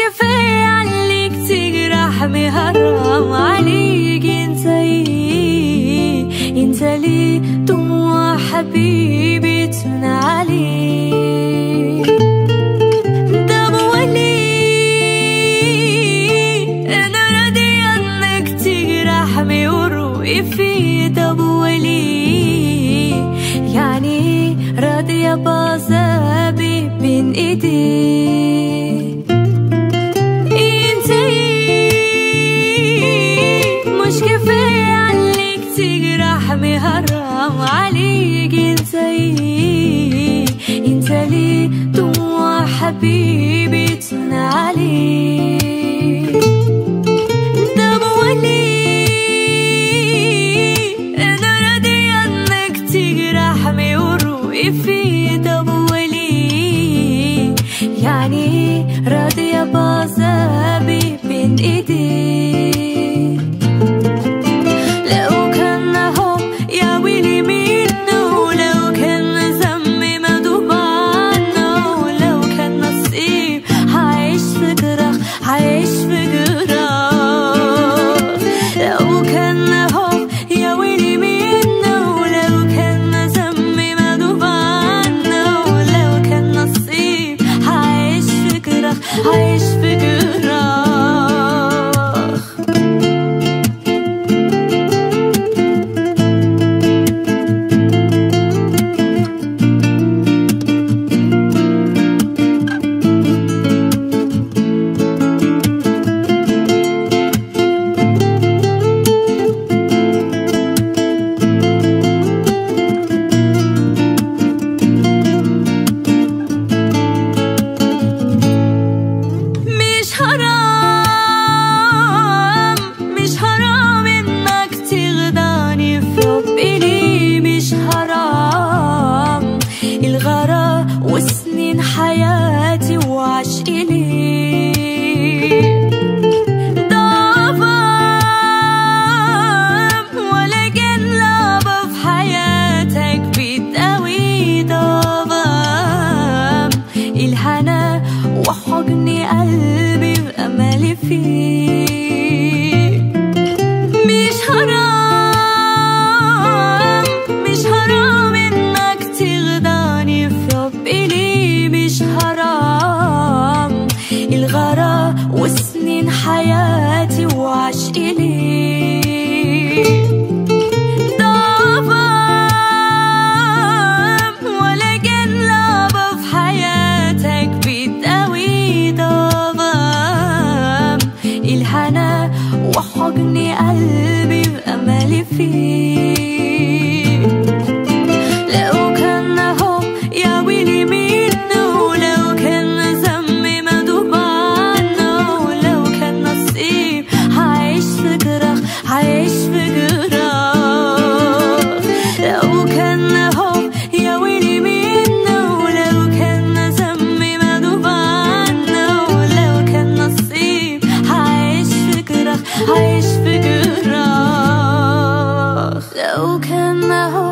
كفاية عليك تجرح حرام عليك انت ايه انت ليه دموع حبيبي تنى عليك طب وليه انا راضي انك تجرحني وروقي في طب وليه يعني راضية بعذابي بين ايديك انت ايه مش كفاية عليك تجرحني حرام عليك انت ايه انت ليه دموع حبيبي تنى عليك طب وليه انا راضي انك تجرحني وروقي في طب وليه يعني راضية بعذابي بين ايديك لو كان هو يا ويلي منه لو كان ذنبي مدوب عنه لو كان نصيب هعيش في جراح هعيش في جراح لو كان هو يا ويلي منه لو كان ذنبي مدوب عنه لو كان نصيب هعيش في جراح هعيش في جراح مش حرام مش حرام انك تغداني في حبي ليه مش حرام الغرا وسنين حياتي وعشقي ليه ضعفان ولا كان لعبة في حياتك بتقوي ضعفان الهنا وحضن قلبي بأملي فيك مش حرام مش حرام انك تغداني في حبي ليه مش حرام الغرا وسنين حياتي وعشقي ليه ضعفان ولا كان لعبة في حياتك بتقوي ضعفان الهنا وحضن قلبي بأملي فيك لو كان هو يا ويلي منه لو كان ذنبي مدوب عنه لو كان نصيب هعيش في جراح هعيش في جراح لو كان هو يا ويلي منه لو كان ذنبي مدوب عنه لو كان نصيب هعيش في جراح هعيش في جراح لو كان هو